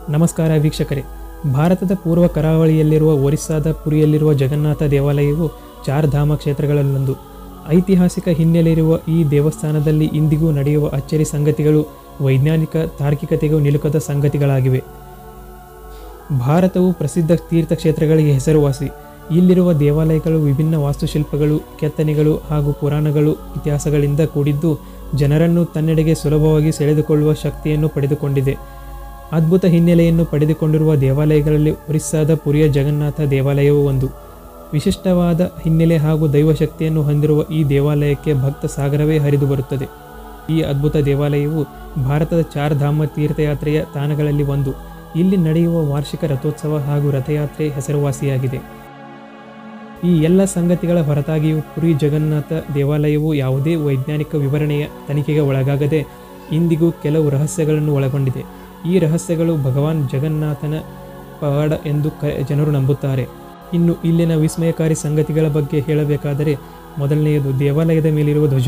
ನಮಸ್ಕಾರ ವೀಕ್ಷಕರೇ ಭಾರತದ ಪೂರ್ವ ಕರಾವಳಿಯಲ್ಲಿರುವ ಒರಿಸ್ಸಾದ ಪುರಿಯಲ್ಲಿರುವ ಜಗನ್ನಾಥ ದೇವಾಲಯವು ಚಾರ್ಧಾಮ ಕ್ಷೇತ್ರಗಳಲ್ಲೊಂದು ಐತಿಹಾಸಿಕ ಹಿನ್ನೆಲೆಯಿರುವ ಈ ದೇವಸ್ಥಾನದಲ್ಲಿ ಇಂದಿಗೂ ನಡೆಯುವ ಅಚ್ಚರಿ ಸಂಗತಿಗಳು ವೈಜ್ಞಾನಿಕ ತಾರ್ಕಿಕತೆಗೂ ನಿಲುಕದ ಸಂಗತಿಗಳಾಗಿವೆ ಭಾರತವು ಪ್ರಸಿದ್ಧ ತೀರ್ಥಕ್ಷೇತ್ರಗಳಿಗೆ ಹೆಸರುವಾಸಿ ಇಲ್ಲಿರುವ ದೇವಾಲಯಗಳು ವಿಭಿನ್ನ ವಾಸ್ತುಶಿಲ್ಪಗಳು ಕೆತ್ತನೆಗಳು ಹಾಗೂ ಪುರಾಣಗಳು ಇತಿಹಾಸಗಳಿಂದ ಕೂಡಿದ್ದು ಜನರನ್ನು ತನ್ನೆಡೆಗೆ ಸುಲಭವಾಗಿ ಸೆಳೆದುಕೊಳ್ಳುವ ಶಕ್ತಿಯನ್ನು ಪಡೆದುಕೊಂಡಿದೆ ಅದ್ಭುತ ಹಿನ್ನೆಲೆಯನ್ನು ಪಡೆದುಕೊಂಡಿರುವ ದೇವಾಲಯಗಳಲ್ಲಿ ಒರಿಸ್ಸಾದ ಪುರಿಯ ಜಗನ್ನಾಥ ದೇವಾಲಯವೂ ಒಂದು ವಿಶಿಷ್ಟವಾದ ಹಿನ್ನೆಲೆ ಹಾಗೂ ದೈವಶಕ್ತಿಯನ್ನು ಹೊಂದಿರುವ ಈ ದೇವಾಲಯಕ್ಕೆ ಭಕ್ತ ಸಾಗರವೇ ಹರಿದು ಬರುತ್ತದೆ ಈ ಅದ್ಭುತ ದೇವಾಲಯವು ಭಾರತದ ಚಾರ್ಧಾಮ ತೀರ್ಥಯಾತ್ರೆಯ ತಾಣಗಳಲ್ಲಿ ಒಂದು ಇಲ್ಲಿ ನಡೆಯುವ ವಾರ್ಷಿಕ ರಥೋತ್ಸವ ಹಾಗೂ ರಥಯಾತ್ರೆ ಹೆಸರುವಾಸಿಯಾಗಿದೆ ಈ ಎಲ್ಲ ಸಂಗತಿಗಳ ಹೊರತಾಗಿಯೂ ಪುರಿ ಜಗನ್ನಾಥ ದೇವಾಲಯವು ಯಾವುದೇ ವೈಜ್ಞಾನಿಕ ವಿವರಣೆಯ ತನಿಖೆಗೆ ಒಳಗಾಗದೆ ಇಂದಿಗೂ ಕೆಲವು ರಹಸ್ಯಗಳನ್ನು ಒಳಗೊಂಡಿದೆ ಈ ರಹಸ್ಯಗಳು ಭಗವಾನ್ ಜಗನ್ನಾಥನ ಪವಾಡ ಎಂದು ಕ ಜನರು ನಂಬುತ್ತಾರೆ ಇನ್ನು ಇಲ್ಲಿನ ವಿಸ್ಮಯಕಾರಿ ಸಂಗತಿಗಳ ಬಗ್ಗೆ ಹೇಳಬೇಕಾದರೆ ಮೊದಲನೆಯದು ದೇವಾಲಯದ ಮೇಲಿರುವ ಧ್ವಜ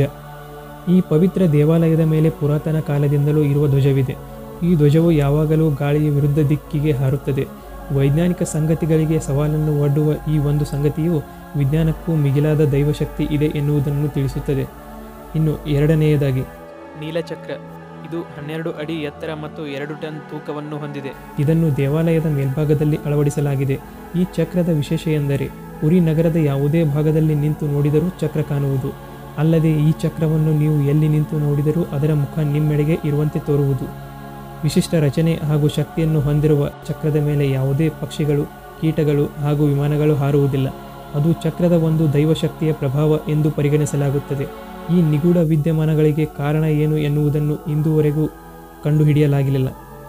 ಈ ಪವಿತ್ರ ದೇವಾಲಯದ ಮೇಲೆ ಪುರಾತನ ಕಾಲದಿಂದಲೂ ಇರುವ ಧ್ವಜವಿದೆ ಈ ಧ್ವಜವು ಯಾವಾಗಲೂ ಗಾಳಿಯ ವಿರುದ್ಧ ದಿಕ್ಕಿಗೆ ಹಾರುತ್ತದೆ ವೈಜ್ಞಾನಿಕ ಸಂಗತಿಗಳಿಗೆ ಸವಾಲನ್ನು ಒಡ್ಡುವ ಈ ಒಂದು ಸಂಗತಿಯು ವಿಜ್ಞಾನಕ್ಕೂ ಮಿಗಿಲಾದ ದೈವಶಕ್ತಿ ಇದೆ ಎನ್ನುವುದನ್ನು ತಿಳಿಸುತ್ತದೆ ಇನ್ನು ಎರಡನೆಯದಾಗಿ ನೀಲಚಕ್ರ ಇದು ಹನ್ನೆರಡು ಅಡಿ ಎತ್ತರ ಮತ್ತು ಎರಡು ಟನ್ ತೂಕವನ್ನು ಹೊಂದಿದೆ ಇದನ್ನು ದೇವಾಲಯದ ಮೇಲ್ಭಾಗದಲ್ಲಿ ಅಳವಡಿಸಲಾಗಿದೆ ಈ ಚಕ್ರದ ವಿಶೇಷ ಎಂದರೆ ಪುರಿ ನಗರದ ಯಾವುದೇ ಭಾಗದಲ್ಲಿ ನಿಂತು ನೋಡಿದರೂ ಚಕ್ರ ಕಾಣುವುದು ಅಲ್ಲದೆ ಈ ಚಕ್ರವನ್ನು ನೀವು ಎಲ್ಲಿ ನಿಂತು ನೋಡಿದರೂ ಅದರ ಮುಖ ನಿಮ್ಮೆಡೆಗೆ ಇರುವಂತೆ ತೋರುವುದು ವಿಶಿಷ್ಟ ರಚನೆ ಹಾಗೂ ಶಕ್ತಿಯನ್ನು ಹೊಂದಿರುವ ಚಕ್ರದ ಮೇಲೆ ಯಾವುದೇ ಪಕ್ಷಿಗಳು ಕೀಟಗಳು ಹಾಗೂ ವಿಮಾನಗಳು ಹಾರುವುದಿಲ್ಲ ಅದು ಚಕ್ರದ ಒಂದು ದೈವಶಕ್ತಿಯ ಪ್ರಭಾವ ಎಂದು ಪರಿಗಣಿಸಲಾಗುತ್ತದೆ ಈ ನಿಗೂಢ ವಿದ್ಯಮಾನಗಳಿಗೆ ಕಾರಣ ಏನು ಎನ್ನುವುದನ್ನು ಇಂದುವರೆಗೂ ಕಂಡುಹಿಡಿಯಲಾಗಿಲ್ಲ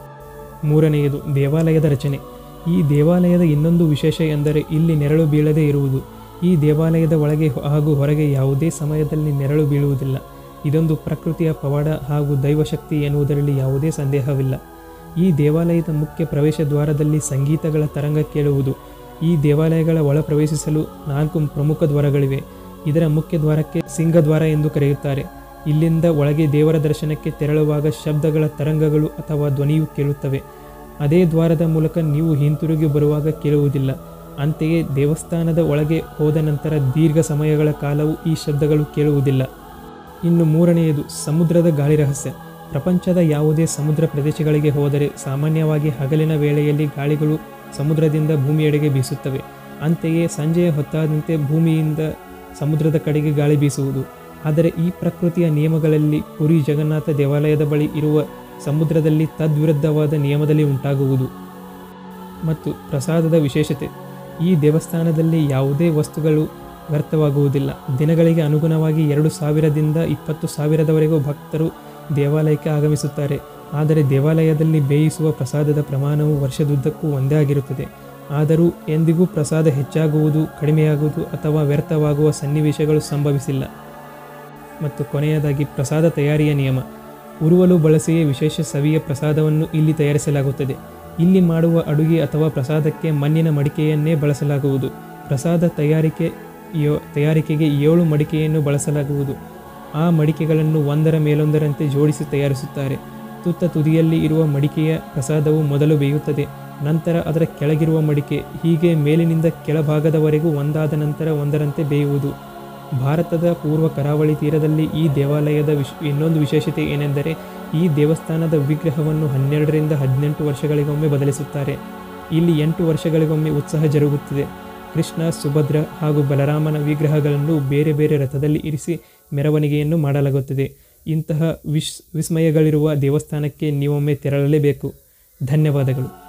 ಮೂರನೆಯದು ದೇವಾಲಯದ ರಚನೆ ಈ ದೇವಾಲಯದ ಇನ್ನೊಂದು ವಿಶೇಷ ಎಂದರೆ ಇಲ್ಲಿ ನೆರಳು ಬೀಳದೇ ಇರುವುದು ಈ ದೇವಾಲಯದ ಒಳಗೆ ಹಾಗೂ ಹೊರಗೆ ಯಾವುದೇ ಸಮಯದಲ್ಲಿ ನೆರಳು ಬೀಳುವುದಿಲ್ಲ ಇದೊಂದು ಪ್ರಕೃತಿಯ ಪವಾಡ ಹಾಗೂ ದೈವಶಕ್ತಿ ಎನ್ನುವುದರಲ್ಲಿ ಯಾವುದೇ ಸಂದೇಹವಿಲ್ಲ ಈ ದೇವಾಲಯದ ಮುಖ್ಯ ಪ್ರವೇಶ ದ್ವಾರದಲ್ಲಿ ಸಂಗೀತಗಳ ತರಂಗ ಕೇಳುವುದು ಈ ದೇವಾಲಯಗಳ ಒಳ ಪ್ರವೇಶಿಸಲು ನಾಲ್ಕು ಪ್ರಮುಖ ದ್ವಾರಗಳಿವೆ ಇದರ ಮುಖ್ಯ ದ್ವಾರಕ್ಕೆ ಸಿಂಗದ್ವಾರ ಎಂದು ಕರೆಯುತ್ತಾರೆ ಇಲ್ಲಿಂದ ಒಳಗೆ ದೇವರ ದರ್ಶನಕ್ಕೆ ತೆರಳುವಾಗ ಶಬ್ದಗಳ ತರಂಗಗಳು ಅಥವಾ ಧ್ವನಿಯು ಕೇಳುತ್ತವೆ ಅದೇ ದ್ವಾರದ ಮೂಲಕ ನೀವು ಹಿಂತಿರುಗಿ ಬರುವಾಗ ಕೇಳುವುದಿಲ್ಲ ಅಂತೆಯೇ ದೇವಸ್ಥಾನದ ಒಳಗೆ ಹೋದ ನಂತರ ದೀರ್ಘ ಸಮಯಗಳ ಕಾಲವು ಈ ಶಬ್ದಗಳು ಕೇಳುವುದಿಲ್ಲ ಇನ್ನು ಮೂರನೆಯದು ಸಮುದ್ರದ ಗಾಳಿ ರಹಸ್ಯ ಪ್ರಪಂಚದ ಯಾವುದೇ ಸಮುದ್ರ ಪ್ರದೇಶಗಳಿಗೆ ಹೋದರೆ ಸಾಮಾನ್ಯವಾಗಿ ಹಗಲಿನ ವೇಳೆಯಲ್ಲಿ ಗಾಳಿಗಳು ಸಮುದ್ರದಿಂದ ಭೂಮಿಯೆಡೆಗೆ ಬೀಸುತ್ತವೆ ಅಂತೆಯೇ ಸಂಜೆಯ ಹೊತ್ತಾದಂತೆ ಭೂಮಿಯಿಂದ ಸಮುದ್ರದ ಕಡೆಗೆ ಗಾಳಿ ಬೀಸುವುದು ಆದರೆ ಈ ಪ್ರಕೃತಿಯ ನಿಯಮಗಳಲ್ಲಿ ಪುರಿ ಜಗನ್ನಾಥ ದೇವಾಲಯದ ಬಳಿ ಇರುವ ಸಮುದ್ರದಲ್ಲಿ ತದ್ವಿರುದ್ಧವಾದ ನಿಯಮದಲ್ಲಿ ಉಂಟಾಗುವುದು ಮತ್ತು ಪ್ರಸಾದದ ವಿಶೇಷತೆ ಈ ದೇವಸ್ಥಾನದಲ್ಲಿ ಯಾವುದೇ ವಸ್ತುಗಳು ವ್ಯರ್ಥವಾಗುವುದಿಲ್ಲ ದಿನಗಳಿಗೆ ಅನುಗುಣವಾಗಿ ಎರಡು ಸಾವಿರದಿಂದ ಇಪ್ಪತ್ತು ಸಾವಿರದವರೆಗೂ ಭಕ್ತರು ದೇವಾಲಯಕ್ಕೆ ಆಗಮಿಸುತ್ತಾರೆ ಆದರೆ ದೇವಾಲಯದಲ್ಲಿ ಬೇಯಿಸುವ ಪ್ರಸಾದದ ಪ್ರಮಾಣವು ವರ್ಷದುದ್ದಕ್ಕೂ ಒಂದೇ ಆಗಿರುತ್ತದೆ ಆದರೂ ಎಂದಿಗೂ ಪ್ರಸಾದ ಹೆಚ್ಚಾಗುವುದು ಕಡಿಮೆಯಾಗುವುದು ಅಥವಾ ವ್ಯರ್ಥವಾಗುವ ಸನ್ನಿವೇಶಗಳು ಸಂಭವಿಸಿಲ್ಲ ಮತ್ತು ಕೊನೆಯದಾಗಿ ಪ್ರಸಾದ ತಯಾರಿಯ ನಿಯಮ ಉರುವಲು ಬಳಸಿಯೇ ವಿಶೇಷ ಸವಿಯ ಪ್ರಸಾದವನ್ನು ಇಲ್ಲಿ ತಯಾರಿಸಲಾಗುತ್ತದೆ ಇಲ್ಲಿ ಮಾಡುವ ಅಡುಗೆ ಅಥವಾ ಪ್ರಸಾದಕ್ಕೆ ಮಣ್ಣಿನ ಮಡಿಕೆಯನ್ನೇ ಬಳಸಲಾಗುವುದು ಪ್ರಸಾದ ತಯಾರಿಕೆ ಯೋ ತಯಾರಿಕೆಗೆ ಏಳು ಮಡಿಕೆಯನ್ನು ಬಳಸಲಾಗುವುದು ಆ ಮಡಿಕೆಗಳನ್ನು ಒಂದರ ಮೇಲೊಂದರಂತೆ ಜೋಡಿಸಿ ತಯಾರಿಸುತ್ತಾರೆ ತುತ್ತ ತುದಿಯಲ್ಲಿ ಇರುವ ಮಡಿಕೆಯ ಪ್ರಸಾದವು ಮೊದಲು ಬೇಯುತ್ತದೆ ನಂತರ ಅದರ ಕೆಳಗಿರುವ ಮಡಿಕೆ ಹೀಗೆ ಮೇಲಿನಿಂದ ಕೆಳಭಾಗದವರೆಗೂ ಒಂದಾದ ನಂತರ ಒಂದರಂತೆ ಬೇಯುವುದು ಭಾರತದ ಪೂರ್ವ ಕರಾವಳಿ ತೀರದಲ್ಲಿ ಈ ದೇವಾಲಯದ ವಿಶ್ ಇನ್ನೊಂದು ವಿಶೇಷತೆ ಏನೆಂದರೆ ಈ ದೇವಸ್ಥಾನದ ವಿಗ್ರಹವನ್ನು ಹನ್ನೆರಡರಿಂದ ಹದಿನೆಂಟು ವರ್ಷಗಳಿಗೊಮ್ಮೆ ಬದಲಿಸುತ್ತಾರೆ ಇಲ್ಲಿ ಎಂಟು ವರ್ಷಗಳಿಗೊಮ್ಮೆ ಉತ್ಸವ ಜರುಗುತ್ತಿದೆ ಕೃಷ್ಣ ಸುಭದ್ರ ಹಾಗೂ ಬಲರಾಮನ ವಿಗ್ರಹಗಳನ್ನು ಬೇರೆ ಬೇರೆ ರಥದಲ್ಲಿ ಇರಿಸಿ ಮೆರವಣಿಗೆಯನ್ನು ಮಾಡಲಾಗುತ್ತದೆ ಇಂತಹ ವಿಶ್ ವಿಸ್ಮಯಗಳಿರುವ ದೇವಸ್ಥಾನಕ್ಕೆ ನೀವೊಮ್ಮೆ ತೆರಳಲೇಬೇಕು ಧನ್ಯವಾದಗಳು